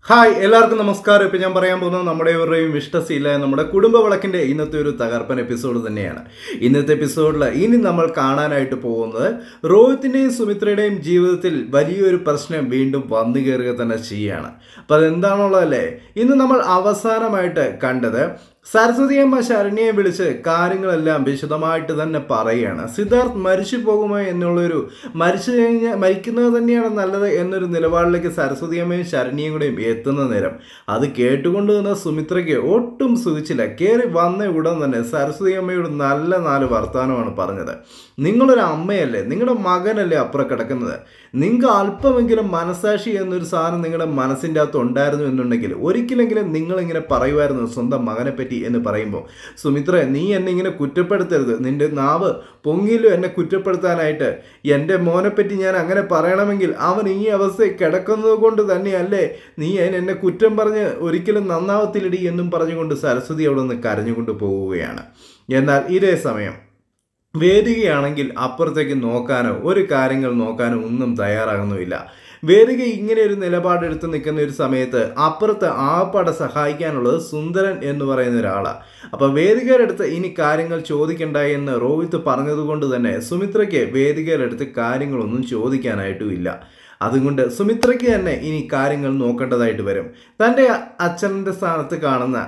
hi എല്ലാവർക്കും നമസ്കാരം ഇപ്പം ഞാൻ പറയാൻ പോകുന്നത് നമ്മുടെ ഇവരുടെയും ഇഷ്ടശീല നമ്മുടെ കുടുംബ വിളക്കിൻ്റെ ഇന്നത്തെ ഒരു തകർപ്പൻ എപ്പിസോഡ് തന്നെയാണ് ഇന്നത്തെ എപ്പിസോഡിൽ ഇനി നമ്മൾ കാണാനായിട്ട് പോകുന്നത് രോഹിത്തിൻ്റെയും സുമിത്രയുടെയും ജീവിതത്തിൽ വലിയൊരു പ്രശ്നം വീണ്ടും വന്നു കയറുക തന്നെ ചെയ്യുകയാണ് അപ്പം അതെന്താണുള്ളതല്ലേ ഇന്ന് നമ്മൾ അവസാനമായിട്ട് കണ്ടത് സരസ്വതി അമ്മ ശരണ്യെ വിളിച്ച് കാര്യങ്ങളെല്ലാം വിശദമായിട്ട് തന്നെ പറയുകയാണ് സിദ്ധാർത്ഥ് മരിച്ചു പോകുമോ എന്നുള്ളൊരു മരിച്ചു കഴിഞ്ഞാൽ മരിക്കുന്നത് തന്നെയാണ് നല്ലത് എന്നൊരു നിലപാടിലേക്ക് സരസ്വതി അമ്മയും ശരണ്യയും കൂടെയും എത്തുന്ന നേരം അത് കേട്ടുകൊണ്ട് നിന്ന സുമിത്രയ്ക്ക് ഒട്ടും സുഖിച്ചില്ല കയറി വന്ന ഉടൻ തന്നെ സരസ്വതി അമ്മയോട് നല്ല നാല് വർത്തമാനമാണ് പറഞ്ഞത് നിങ്ങളൊരു അമ്മയല്ലേ നിങ്ങളുടെ മകനല്ലേ അപ്പുറം കിടക്കുന്നത് നിങ്ങൾക്ക് അല്പമെങ്കിലും മനസാക്ഷി എന്നൊരു സാധനം നിങ്ങളുടെ മനസ്സിൻ്റെ അകത്ത് ഉണ്ടായിരുന്നു എന്നുണ്ടെങ്കിൽ ഒരിക്കലെങ്കിലും നിങ്ങളിങ്ങനെ പറയുമായിരുന്നു സ്വന്തം മകനെ പറ്റി എന്ന് പറയുമ്പോൾ സുമിത്ര നീ എന്നെ ഇങ്ങനെ കുറ്റപ്പെടുത്തരുത് നിന്റെ നാവ് പൊങ്ങിയില്ലോ എന്നെ കുറ്റപ്പെടുത്താനായിട്ട് എൻ്റെ മോനെപ്പറ്റി ഞാൻ അങ്ങനെ പറയണമെങ്കിൽ അവൻ ഈ അവസ്ഥയിൽ കിടക്കുന്നത് കൊണ്ട് തന്നെയല്ലേ നീ അതിന് എന്നെ കുറ്റം പറഞ്ഞ് ഒരിക്കലും നന്നാവത്തില്ലടി എന്നും പറഞ്ഞുകൊണ്ട് സരസ്വതി അവിടെ നിന്ന് കരഞ്ഞുകൊണ്ട് പോവുകയാണ് എന്നാൽ ഇതേ സമയം വേദികയാണെങ്കിൽ അപ്പുറത്തേക്ക് നോക്കാനോ ഒരു കാര്യങ്ങൾ നോക്കാനോ ഒന്നും തയ്യാറാകുന്നുമില്ല വേദിക ഇങ്ങനെ ഒരു നിലപാടെടുത്ത് നിൽക്കുന്ന ഒരു സമയത്ത് അപ്പുറത്ത് ആപ്പാടെ സഹായിക്കാനുള്ളത് സുന്ദരൻ എന്ന് പറയുന്ന ഒരാളാണ് അപ്പോൾ വേദികയുടെ അടുത്ത് ഇനി കാര്യങ്ങൾ ചോദിക്കണ്ട എന്ന് രോഹിത് പറഞ്ഞതുകൊണ്ട് തന്നെ സുമിത്രയ്ക്ക് വേദികയുടെ അടുത്ത് കാര്യങ്ങളൊന്നും ചോദിക്കാനായിട്ടും ഇല്ല അതുകൊണ്ട് സുമിത്രയ്ക്ക് തന്നെ ഇനി കാര്യങ്ങൾ നോക്കേണ്ടതായിട്ട് വരും തൻ്റെ അച്ഛൻ്റെ സ്ഥാനത്ത് കാണുന്ന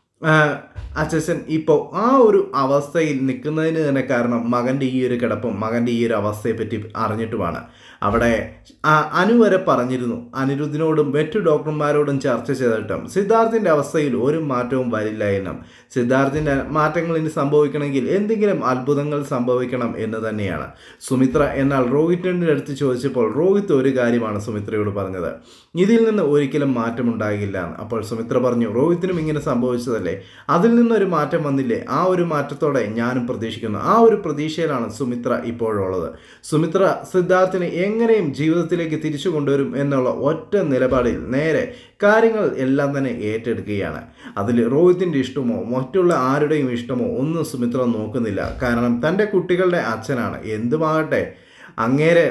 അച്ഛൻ ഇപ്പോൾ ആ ഒരു അവസ്ഥയിൽ നിൽക്കുന്നതിന് തന്നെ കാരണം മകൻ്റെ ഈ ഒരു കിടപ്പും മകൻ്റെ ഈ ഒരു അവസ്ഥയെ പറ്റി അറിഞ്ഞിട്ടുമാണ് അവിടെ അനു വരെ പറഞ്ഞിരുന്നു അനിരുദ്ധിനോടും മറ്റു ഡോക്ടർമാരോടും ചർച്ച ചെയ്തിട്ടും സിദ്ധാർത്ഥിൻ്റെ അവസ്ഥയിൽ ഒരു മാറ്റവും വരില്ല എന്നും സിദ്ധാർത്ഥിൻ്റെ മാറ്റങ്ങൾ ഇനി സംഭവിക്കണമെങ്കിൽ എന്തെങ്കിലും അത്ഭുതങ്ങൾ സംഭവിക്കണം എന്ന് തന്നെയാണ് സുമിത്ര എന്നാൽ രോഹിറ്റിൻ്റെ അടുത്ത് ചോദിച്ചപ്പോൾ രോഹിത് ഒരു കാര്യമാണ് സുമിത്രയോട് പറഞ്ഞത് ഇതിൽ നിന്ന് ഒരിക്കലും മാറ്റമുണ്ടാകില്ല അപ്പോൾ സുമിത്ര പറഞ്ഞു രോഹിത്തിനും ഇങ്ങനെ സംഭവിച്ചതല്ലേ അതിൽ നിന്നൊരു മാറ്റം വന്നില്ലേ ആ ഒരു മാറ്റത്തോടെ ഞാനും പ്രതീക്ഷിക്കുന്നു ആ ഒരു പ്രതീക്ഷയിലാണ് സുമിത്ര ഇപ്പോഴുള്ളത് സുമിത്ര സിദ്ധാർത്ഥിനെ എങ്ങനെയും ജീവിതത്തിലേക്ക് തിരിച്ചു കൊണ്ടുവരും എന്നുള്ള ഒറ്റ നിലപാടിൽ നേരെ കാര്യങ്ങൾ എല്ലാം തന്നെ ഏറ്റെടുക്കുകയാണ് അതിൽ രോഹിത്തിൻ്റെ ഇഷ്ടമോ മറ്റുള്ള ആരുടെയും ഇഷ്ടമോ ഒന്നും സുമിത്ര നോക്കുന്നില്ല കാരണം തൻ്റെ കുട്ടികളുടെ അച്ഛനാണ് എന്തുമാകട്ടെ അങ്ങേരെ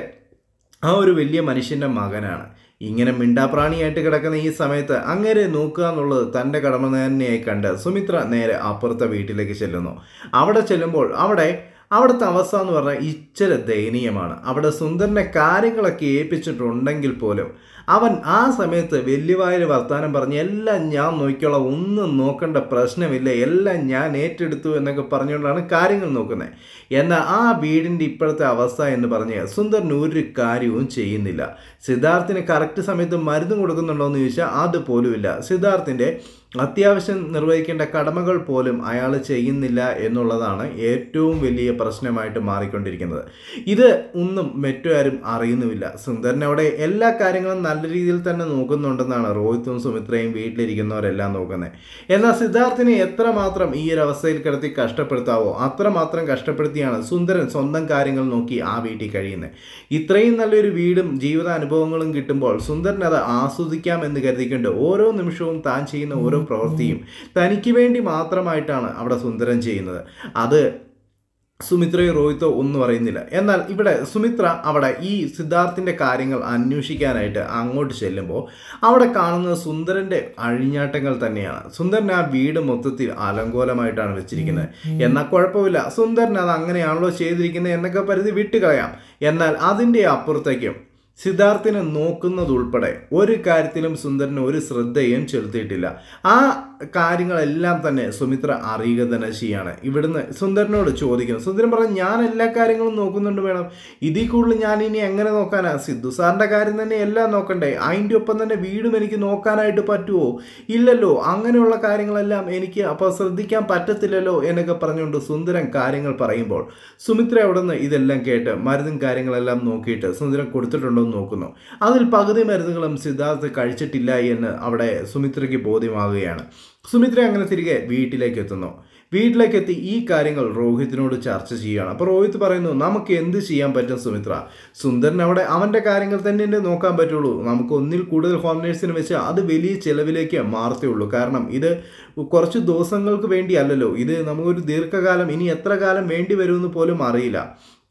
ആ ഒരു വലിയ മനുഷ്യൻ്റെ മകനാണ് ഇങ്ങനെ മിണ്ടാപ്രാണിയായിട്ട് കിടക്കുന്ന ഈ സമയത്ത് അങ്ങേരെ നോക്കുക എന്നുള്ളത് തൻ്റെ കടമ തന്നെയായി കണ്ട് സുമിത്ര നേരെ അപ്പുറത്തെ വീട്ടിലേക്ക് ചെല്ലുന്നു അവിടെ ചെല്ലുമ്പോൾ അവിടെ അവിടുത്തെ അവസ്ഥ എന്ന് പറഞ്ഞാൽ ഇച്ചിരി ദയനീയമാണ് അവിടെ സുന്ദരനെ കാര്യങ്ങളൊക്കെ ഏൽപ്പിച്ചിട്ടുണ്ടെങ്കിൽ പോലും അവൻ ആ സമയത്ത് വലിയവായ വർത്തമാനം പറഞ്ഞ് എല്ലാം ഞാൻ നോക്കിക്കോളാം ഒന്നും നോക്കേണ്ട പ്രശ്നമില്ല എല്ലാം ഞാൻ ഏറ്റെടുത്തു എന്നൊക്കെ പറഞ്ഞുകൊണ്ടാണ് കാര്യങ്ങൾ നോക്കുന്നത് എന്നാൽ ആ വീടിൻ്റെ ഇപ്പോഴത്തെ അവസ്ഥ എന്ന് പറഞ്ഞ് സുന്ദരൻ ഒരു കാര്യവും ചെയ്യുന്നില്ല സിദ്ധാർത്ഥിന് കറക്റ്റ് സമയത്ത് മരുന്ന് കൊടുക്കുന്നുണ്ടോ എന്ന് ചോദിച്ചാൽ അതുപോലുമില്ല സിദ്ധാർത്ഥിൻ്റെ അത്യാവശ്യം നിർവഹിക്കേണ്ട കടമകൾ പോലും അയാൾ ചെയ്യുന്നില്ല എന്നുള്ളതാണ് ഏറ്റവും വലിയ പ്രശ്നമായിട്ട് മാറിക്കൊണ്ടിരിക്കുന്നത് ഇത് ഒന്നും മറ്റാരും അറിയുന്നുമില്ല സുന്ദരൻ അവിടെ എല്ലാ കാര്യങ്ങളും നല്ല രീതിയിൽ തന്നെ നോക്കുന്നുണ്ടെന്നാണ് രോഹിത്തും സുമിത്രയും വീട്ടിലിരിക്കുന്നവരെല്ലാം നോക്കുന്നത് എന്നാൽ സിദ്ധാർത്ഥിനെ എത്രമാത്രം ഈ ഒരു അവസ്ഥയിൽ കിടത്തി കഷ്ടപ്പെടുത്താവോ അത്രമാത്രം കഷ്ടപ്പെടുത്തിയാണ് സുന്ദരൻ സ്വന്തം കാര്യങ്ങൾ നോക്കി ആ വീട്ടിൽ കഴിയുന്നത് ഇത്രയും നല്ലൊരു വീടും ജീവിതാനുഭവങ്ങളും കിട്ടുമ്പോൾ സുന്ദരൻ അത് ആസ്വദിക്കാം എന്ന് കരുതിക്കൊണ്ട് ഓരോ നിമിഷവും താൻ ചെയ്യുന്ന ഓരോ പ്രവൃത്തിയും തനിക്ക് വേണ്ടി മാത്രമായിട്ടാണ് അവിടെ സുന്ദരൻ ചെയ്യുന്നത് അത് സുമിത്രയോ രോഹിത്തോ ഒന്നും അറിയുന്നില്ല എന്നാൽ ഇവിടെ സുമിത്ര അവിടെ ഈ സിദ്ധാർത്ഥിൻ്റെ കാര്യങ്ങൾ അന്വേഷിക്കാനായിട്ട് അങ്ങോട്ട് ചെല്ലുമ്പോൾ അവിടെ കാണുന്നത് സുന്ദരൻ്റെ അഴിഞ്ഞാട്ടങ്ങൾ തന്നെയാണ് സുന്ദരൻ ആ വീട് മൊത്തത്തിൽ അലങ്കോലമായിട്ടാണ് വെച്ചിരിക്കുന്നത് എന്നാൽ കുഴപ്പമില്ല സുന്ദരൻ അത് അങ്ങനെയാണല്ലോ ചെയ്തിരിക്കുന്നത് എന്നൊക്കെ പരിധി വിട്ടുകളയാം എന്നാൽ അതിൻ്റെ അപ്പുറത്തേക്കും സിദ്ധാർത്ഥിനെ നോക്കുന്നതുൾപ്പെടെ ഒരു കാര്യത്തിലും സുന്ദരന് ഒരു ശ്രദ്ധയും ചെലുത്തിയിട്ടില്ല ആ കാര്യങ്ങളെല്ലാം തന്നെ സുമിത്ര അറിയുക തന്നെ ചെയ്യാണ് ഇവിടുന്ന് സുന്ദരനോട് ചോദിക്കുന്നു സുന്ദരൻ പറഞ്ഞു ഞാൻ എല്ലാ കാര്യങ്ങളും നോക്കുന്നുണ്ട് വേണം ഇതിൽ കൂടുതൽ ഞാൻ ഇനി എങ്ങനെ നോക്കാനാ സിദ്ധു സാറിൻ്റെ കാര്യം തന്നെ എല്ലാം നോക്കണ്ടേ അതിൻ്റെ ഒപ്പം തന്നെ വീടും എനിക്ക് നോക്കാനായിട്ട് പറ്റുമോ ഇല്ലല്ലോ അങ്ങനെയുള്ള കാര്യങ്ങളെല്ലാം എനിക്ക് അപ്പോൾ ശ്രദ്ധിക്കാൻ പറ്റത്തില്ലല്ലോ എന്നൊക്കെ പറഞ്ഞുകൊണ്ട് സുന്ദരൻ കാര്യങ്ങൾ പറയുമ്പോൾ സുമിത്ര അവിടെ നിന്ന് ഇതെല്ലാം കേട്ട് മരുന്നും കാര്യങ്ങളെല്ലാം നോക്കിയിട്ട് സുന്ദരൻ കൊടുത്തിട്ടുണ്ടോ എന്ന് നോക്കുന്നു അതിൽ പകുതി മരുന്നുകളും സിദ്ധാർത്ഥ് കഴിച്ചിട്ടില്ല എന്ന് അവിടെ സുമിത്രയ്ക്ക് ബോധ്യമാകുകയാണ് സുമിത്ര അങ്ങനെ തിരികെ വീട്ടിലേക്ക് എത്തുന്നു വീട്ടിലേക്ക് എത്തി ഈ കാര്യങ്ങൾ രോഹിത്തിനോട് ചർച്ച ചെയ്യുകയാണ് അപ്പോൾ രോഹിത് പറയുന്നു നമുക്ക് എന്ത് ചെയ്യാൻ പറ്റും സുമിത്ര സുന്ദരൻ അവിടെ അവൻ്റെ കാര്യങ്ങൾ തന്നെ നോക്കാൻ പറ്റുള്ളൂ നമുക്ക് ഒന്നിൽ കൂടുതൽ ഹോം നേഴ്സിന് വെച്ച് അത് വലിയ ചിലവിലേക്ക് മാറത്തേ കാരണം ഇത് കുറച്ച് ദിവസങ്ങൾക്ക് വേണ്ടിയല്ലല്ലോ ഇത് നമുക്കൊരു ദീർഘകാലം ഇനി എത്ര കാലം വേണ്ടി വരുമെന്ന് പോലും അറിയില്ല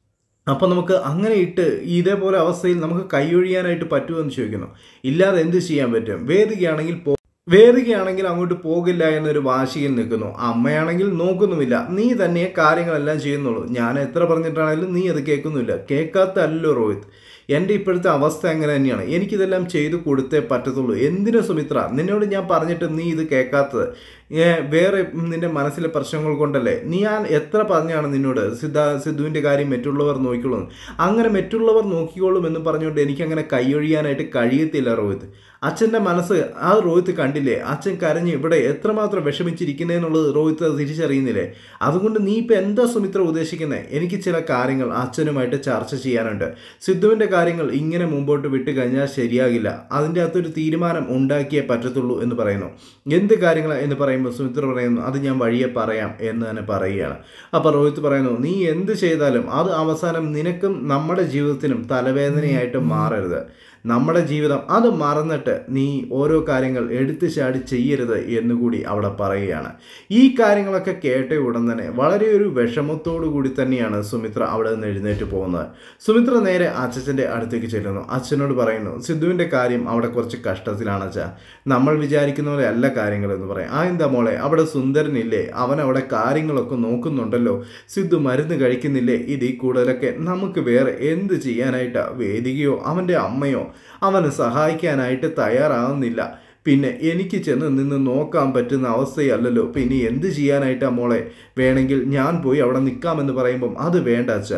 അപ്പോൾ നമുക്ക് അങ്ങനെ ഇട്ട് ഇതേപോലെ അവസ്ഥയിൽ നമുക്ക് കൈയൊഴിയാനായിട്ട് പറ്റുമോ എന്ന് ചോദിക്കുന്നു ഇല്ലാതെ എന്ത് ചെയ്യാൻ പറ്റും വേദികയാണെങ്കിൽ പോ വേദികയാണെങ്കിൽ അങ്ങോട്ട് പോകില്ല എന്നൊരു വാശിയിൽ നിൽക്കുന്നു അമ്മയാണെങ്കിൽ നോക്കുന്നുമില്ല നീ തന്നെ കാര്യങ്ങളെല്ലാം ചെയ്യുന്നുള്ളൂ ഞാൻ എത്ര പറഞ്ഞിട്ടാണെങ്കിലും നീ അത് കേൾക്കുന്നില്ല കേൾക്കാത്തല്ലോ റോഹിത് എൻ്റെ ഇപ്പോഴത്തെ അവസ്ഥ അങ്ങനെ തന്നെയാണ് എനിക്കിതെല്ലാം ചെയ്തു കൊടുത്തേ പറ്റത്തുള്ളൂ എന്തിനു സുമിത്ര നിന്നോട് ഞാൻ പറഞ്ഞിട്ട് നീ ഇത് കേൾക്കാത്തത് ഏ, വേറെ നിന്റെ മനസ്സിലെ പ്രശ്നങ്ങൾ കൊണ്ടല്ലേ നീ ഞാൻ എത്ര പറഞ്ഞാണ് നിന്നോട് സിദ്ധ സിദ്ധുവിൻ്റെ കാര്യം മറ്റുള്ളവർ നോക്കിക്കോളും അങ്ങനെ മറ്റുള്ളവർ നോക്കിക്കോളും എന്ന് പറഞ്ഞുകൊണ്ട് എനിക്കങ്ങനെ കൈയൊഴിയാനായിട്ട് കഴിയത്തില്ല റോഹിത് അച്ഛൻ്റെ മനസ്സ് ആ റോഹിത്ത് കണ്ടില്ലേ അച്ഛൻ കരഞ്ഞ് ഇവിടെ എത്രമാത്രം വിഷമിച്ചിരിക്കുന്നതെന്നുള്ളത് റോഹിത്ത് അത് തിരിച്ചറിയുന്നില്ലേ അതുകൊണ്ട് നീ ഇപ്പം എന്താ സുമിത്ര ഉദ്ദേശിക്കുന്നത് എനിക്ക് ചില കാര്യങ്ങൾ അച്ഛനുമായിട്ട് ചർച്ച ചെയ്യാനുണ്ട് സിദ്ധുവിൻ്റെ കാര്യങ്ങൾ ഇങ്ങനെ മുമ്പോട്ട് വിട്ട് കഴിഞ്ഞാൽ ശരിയാകില്ല അതിൻ്റെ അകത്തൊരു തീരുമാനം ഉണ്ടാക്കിയേ പറ്റത്തുള്ളൂ എന്ന് പറയുന്നു എന്ത് കാര്യങ്ങൾ എന്ന് പറയുമ്പോൾ സുമിത്ര പറയുന്നു അത് ഞാൻ വഴിയെ പറയാം എന്ന് തന്നെ പറയുകയാണ് അപ്പോൾ റോഹിത്ത് പറയുന്നു നീ എന്ത് ചെയ്താലും അത് അവസാനം നിനക്കും നമ്മുടെ ജീവിതത്തിനും തലവേദനയായിട്ട് മാറരുത് നമ്മുടെ ജീവിതം അത് മറന്നിട്ട് നീ ഓരോ കാര്യങ്ങൾ എടുത്തു ചാടി ചെയ്യരുത് എന്നുകൂടി അവിടെ പറയുകയാണ് ഈ കാര്യങ്ങളൊക്കെ കേട്ട ഉടൻ തന്നെ വളരെ ഒരു വിഷമത്തോടു കൂടി തന്നെയാണ് സുമിത്ര അവിടെ നിന്ന് എഴുന്നേറ്റ് പോകുന്നത് സുമിത്ര നേരെ അച്ഛൻ്റെ അടുത്തേക്ക് ചെല്ലുന്നു അച്ഛനോട് പറയുന്നു സിദ്ധുവിൻ്റെ കാര്യം അവിടെ കുറച്ച് കഷ്ടത്തിലാണ് അച്ഛാ നമ്മൾ വിചാരിക്കുന്ന പോലെ അല്ല കാര്യങ്ങൾ എന്ന് പറയും ആ എന്താ മോളെ അവിടെ സുന്ദരനില്ലേ അവൻ അവിടെ കാര്യങ്ങളൊക്കെ നോക്കുന്നുണ്ടല്ലോ സിദ്ധു മരുന്ന് കഴിക്കുന്നില്ലേ ഇതിൽ കൂടുതലൊക്കെ നമുക്ക് വേറെ എന്ത് ചെയ്യാനായിട്ടാ വേദികയോ അവൻ്റെ അമ്മയോ അവന് സഹായിക്കാനായിട്ട് തയ്യാറാവുന്നില്ല പിന്നെ എനിക്ക് ചെന്ന് നിന്ന് നോക്കാൻ പറ്റുന്ന അവസ്ഥയല്ലല്ലോ പിന്നെ എന്ത് ചെയ്യാനായിട്ടാ മോളെ വേണമെങ്കിൽ ഞാൻ പോയി അവിടെ നിൽക്കാമെന്ന് പറയുമ്പം അത് വേണ്ട അച്ഛാ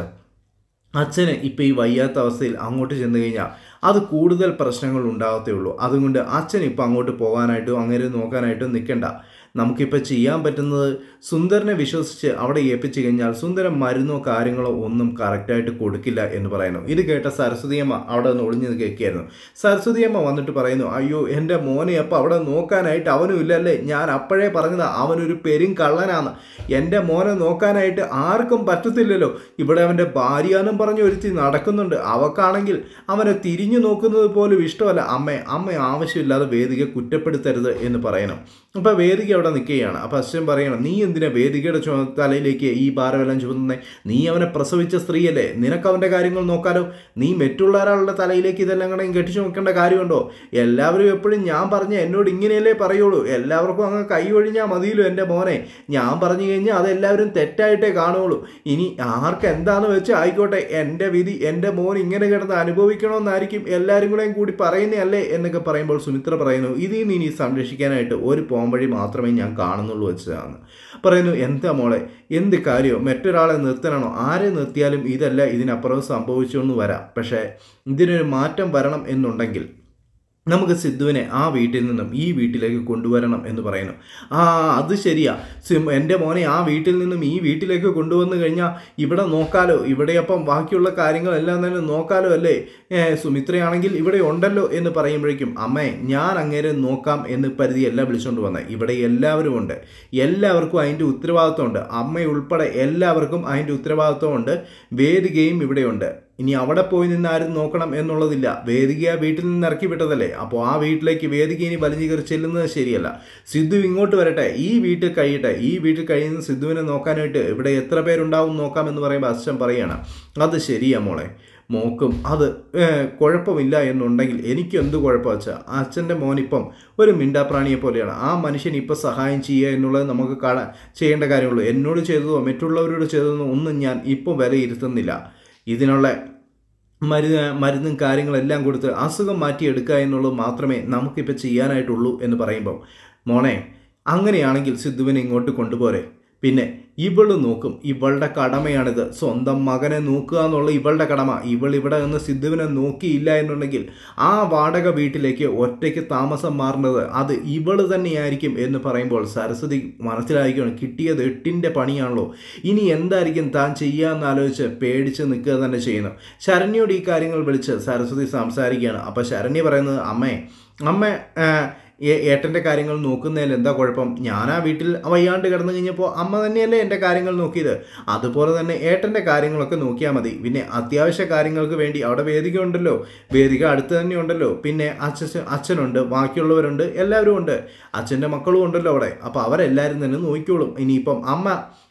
അച്ഛന് ഇപ്പോൾ ഈ വയ്യാത്ത അവസ്ഥയിൽ അങ്ങോട്ട് ചെന്ന് കഴിഞ്ഞാൽ അത് കൂടുതൽ പ്രശ്നങ്ങൾ ഉണ്ടാകത്തേ ഉള്ളൂ അതുകൊണ്ട് അച്ഛൻ ഇപ്പോൾ അങ്ങോട്ട് പോകാനായിട്ടും അങ്ങനെ നോക്കാനായിട്ടും നിൽക്കണ്ട നമുക്കിപ്പോൾ ചെയ്യാൻ പറ്റുന്നത് സുന്ദരനെ വിശ്വസിച്ച് അവിടെ ഏൽപ്പിച്ചു കഴിഞ്ഞാൽ സുന്ദരൻ മരുന്നോ കാര്യങ്ങളോ ഒന്നും കറക്റ്റായിട്ട് കൊടുക്കില്ല എന്ന് പറയുന്നു ഇത് കേട്ട സരസ്വതിയമ്മ അവിടെ നിന്ന് ഒളിഞ്ഞു കേൾക്കുകയായിരുന്നു സരസ്വതിയമ്മ വന്നിട്ട് പറയുന്നു അയ്യോ എൻ്റെ മോനെ അപ്പോൾ അവിടെ നോക്കാനായിട്ട് അവനും ഇല്ലല്ലേ ഞാൻ അപ്പോഴേ പറഞ്ഞതാ അവനൊരു പെരും കള്ളനാണ് എൻ്റെ മോനെ നോക്കാനായിട്ട് ആർക്കും പറ്റത്തില്ലല്ലോ ഇവിടെ അവൻ്റെ ഭാര്യാന്നും പറഞ്ഞ് ഒരുത്തി നടക്കുന്നുണ്ട് അവക്കാണെങ്കിൽ അവനെ തിരിഞ്ഞു നോക്കുന്നത് പോലും ഇഷ്ടമല്ല അമ്മ അമ്മ ആവശ്യമില്ലാതെ വേദിക കുറ്റപ്പെടുത്തരുത് എന്ന് പറയണം അപ്പോൾ വേദിക അവിടെ നിൽക്കുകയാണ് അപ്പോൾ അച്ഛൻ പറയണം നീ എന്തിനാ വേദികയുടെ ചുമ തലയിലേക്ക് ഈ ഭാരമെല്ലാം ചുമന്നേ നീ അവനെ പ്രസവിച്ച സ്ത്രീയല്ലേ നിനക്ക് അവൻ്റെ കാര്യങ്ങൾ നോക്കാലോ നീ മറ്റുള്ള ഒരാളുടെ തലയിലേക്ക് ഇതെല്ലാം കൂടെ കെട്ടിച്ചു നോക്കേണ്ട കാര്യമുണ്ടോ എല്ലാവരും എപ്പോഴും ഞാൻ പറഞ്ഞ എന്നോട് ഇങ്ങനെയല്ലേ പറയുള്ളൂ എല്ലാവർക്കും അങ്ങ് കൈ ഒഴിഞ്ഞാൽ മതിയല്ലോ എൻ്റെ മോനെ ഞാൻ പറഞ്ഞു കഴിഞ്ഞാൽ അതെല്ലാവരും തെറ്റായിട്ടേ കാണുള്ളൂ ഇനി ആർക്ക് എന്താന്ന് വെച്ച് ആയിക്കോട്ടെ എൻ്റെ വിധി എൻ്റെ മോൻ ഇങ്ങനെ കിടന്ന് അനുഭവിക്കണമെന്നായിരിക്കും എല്ലാവരും കൂടെയും കൂടി പറയുന്നതല്ലേ എന്നൊക്കെ പറയുമ്പോൾ സുമിത്ര പറയുന്നു ഇതിൽ നിന്ന് ഇനി സംരക്ഷിക്കാനായിട്ട് ഒരു പോംവഴി മാത്രമേ ഞാൻ കാണുന്നുള്ളൂ വെച്ചതാണ് പറയുന്നു എന്താ മോളെ എന്ത് കാര്യമോ മറ്റൊരാളെ നിർത്തണോ ആരെ നിർത്തിയാലും ഇതല്ല ഇതിനപ്പുറം സംഭവിച്ചെന്ന് വരാം പക്ഷേ ഇതിനൊരു മാറ്റം വരണം എന്നുണ്ടെങ്കിൽ നമുക്ക് സിദ്ധുവിനെ ആ വീട്ടിൽ നിന്നും ഈ വീട്ടിലേക്ക് കൊണ്ടുവരണം എന്ന് പറയുന്നു ആ അത് ശരിയാ സിം എൻ്റെ മോനെ ആ വീട്ടിൽ നിന്നും ഈ വീട്ടിലേക്ക് കൊണ്ടുവന്നു കഴിഞ്ഞാൽ ഇവിടെ നോക്കാലോ ഇവിടെ അപ്പം ബാക്കിയുള്ള കാര്യങ്ങളെല്ലാം തന്നെ നോക്കാലോ അല്ലേ ഏ, സുമിത്രയാണെങ്കിൽ ഇവിടെ ഉണ്ടല്ലോ എന്ന് പറയുമ്പോഴേക്കും അമ്മേ ഞാൻ അങ്ങേരെ നോക്കാം എന്ന് പരിധിയല്ല വിളിച്ചുകൊണ്ട് വന്നത് ഇവിടെ എല്ലാവരും ഉണ്ട് എല്ലാവർക്കും അതിൻ്റെ ഉത്തരവാദിത്വമുണ്ട് അമ്മയുൾപ്പെടെ എല്ലാവർക്കും അതിൻ്റെ ഉത്തരവാദിത്വമുണ്ട് വേദികയും ഇവിടെയുണ്ട് ഇനി അവിടെ പോയി നിന്ന് ആരും നോക്കണം എന്നുള്ളതില്ല വേദിക വീട്ടിൽ നിന്ന് ഇറക്കി വിട്ടതല്ലേ അപ്പോൾ ആ വീട്ടിലേക്ക് വേദിക ഇനി വലിഞ്ഞു കയറി ചെല്ലുന്നത് ശരിയല്ല സിദ്ധു ഇങ്ങോട്ട് വരട്ടെ ഈ വീട്ടിൽ കഴിയട്ടെ ഈ വീട്ടിൽ കഴിയുന്ന സിദ്ധുവിനെ നോക്കാനായിട്ട് ഇവിടെ എത്ര പേരുണ്ടാവും നോക്കാം എന്ന് പറയുമ്പോൾ അച്ഛൻ പറയാണ് അത് ശരിയാ മോളെ മോക്കും അത് ഏഹ്, കുഴപ്പമില്ല എന്നുണ്ടെങ്കിൽ എനിക്ക് എന്ത് കുഴപ്പം വെച്ചാൽ അച്ഛൻ്റെ മോനിപ്പം ഒരു മിണ്ടാപ്രാണിയെ പോലെയാണ് ആ മനുഷ്യൻ ഇപ്പം സഹായം ചെയ്യുക എന്നുള്ളത് നമുക്ക് കാണാൻ ചെയ്യേണ്ട കാര്യമുള്ളൂ എന്നോട് ചെയ്തതോ മറ്റുള്ളവരോട് ചെയ്തതോ ഒന്നും ഞാൻ ഇപ്പോൾ വിലയിരുത്തുന്നില്ല ഇതിനുള്ള മരുന്ന് മരുന്നും കാര്യങ്ങളെല്ലാം കൊടുത്ത് അസുഖം മാറ്റിയെടുക്കുക എന്നുള്ളത് മാത്രമേ നമുക്കിപ്പോൾ ചെയ്യാനായിട്ടുള്ളൂ എന്ന് പറയുമ്പോൾ മോനെ അങ്ങനെയാണെങ്കിൽ സിദ്ധുവിനെ ഇങ്ങോട്ട് കൊണ്ടുപോരെ പിന്നെ ഇവള് നോക്കും ഇവളുടെ കടമയാണിത് സ്വന്തം മകനെ നോക്കുക എന്നുള്ള ഇവളുടെ കടമ ഇവൾ ഇവിടെ നിന്ന് സിദ്ധുവിനെ നോക്കിയില്ല എന്നുണ്ടെങ്കിൽ ആ വാടക വീട്ടിലേക്ക് ഒറ്റയ്ക്ക് താമസം മാറുന്നത് അത് ഇവള് തന്നെയായിരിക്കും എന്ന് പറയുമ്പോൾ സരസ്വതി മനസ്സിലായിരിക്കണം കിട്ടിയത് എട്ടിൻ്റെ പണിയാണല്ലോ ഇനി എന്തായിരിക്കും താൻ ചെയ്യാമെന്ന് ആലോചിച്ച് പേടിച്ച് നിൽക്കുക തന്നെ ചെയ്യുന്നു ശരണ്യോട് ഈ കാര്യങ്ങൾ വിളിച്ച് സരസ്വതി സംസാരിക്കുകയാണ് അപ്പോൾ ശരണ്യ പറയുന്നത് അമ്മേ അമ്മ ആ, ഏ- ഏട്ടൻ്റെ കാര്യങ്ങൾ നോക്കുന്നതിൽ എന്താ കുഴപ്പം ഞാൻ ആ വീട്ടിൽ വയ്യാണ്ട് കിടന്നു കഴിഞ്ഞപ്പോൾ അമ്മ തന്നെയല്ലേ എൻ്റെ കാര്യങ്ങൾ നോക്കിയത് അതുപോലെ തന്നെ ഏട്ടൻ്റെ കാര്യങ്ങളൊക്കെ നോക്കിയാൽ മതി പിന്നെ അത്യാവശ്യ കാര്യങ്ങൾക്ക് വേണ്ടി അവിടെ വേദിക ഉണ്ടല്ലോ വേദിക അടുത്ത് തന്നെ ഉണ്ടല്ലോ പിന്നെ അച്ഛൻ അച്ഛനുണ്ട് ബാക്കിയുള്ളവരുണ്ട് എല്ലാവരും ഉണ്ട് അച്ഛൻ്റെ മക്കളും ഉണ്ടല്ലോ അവിടെ അപ്പോൾ അവരെല്ലാവരും തന്നെ നോക്കിക്കോളും ഇനിയിപ്പം അമ്മ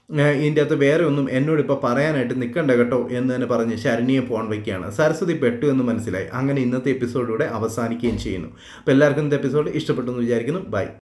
ഏഹ് ഇതിൻ്റെ അകത്ത് വേറെ ഒന്നും എന്നോട് ഇപ്പോൾ പറയാനായിട്ട് നിൽക്കണ്ട കേട്ടോ എന്ന് തന്നെ പറഞ്ഞ് ശരണ്യെ ഫോൺ വയ്ക്കുകയാണ് സരസ്വതി പെട്ടു എന്ന് മനസ്സിലായി അങ്ങനെ ഇന്നത്തെ എപ്പിസോഡിലൂടെ അവസാനിക്കുകയും ചെയ്യുന്നു അപ്പോൾ എല്ലാവർക്കും ഇന്നത്തെ എപ്പിസോഡ് ഇഷ്ടപ്പെട്ടു എന്ന് വിചാരിക്കുന്നു ബൈ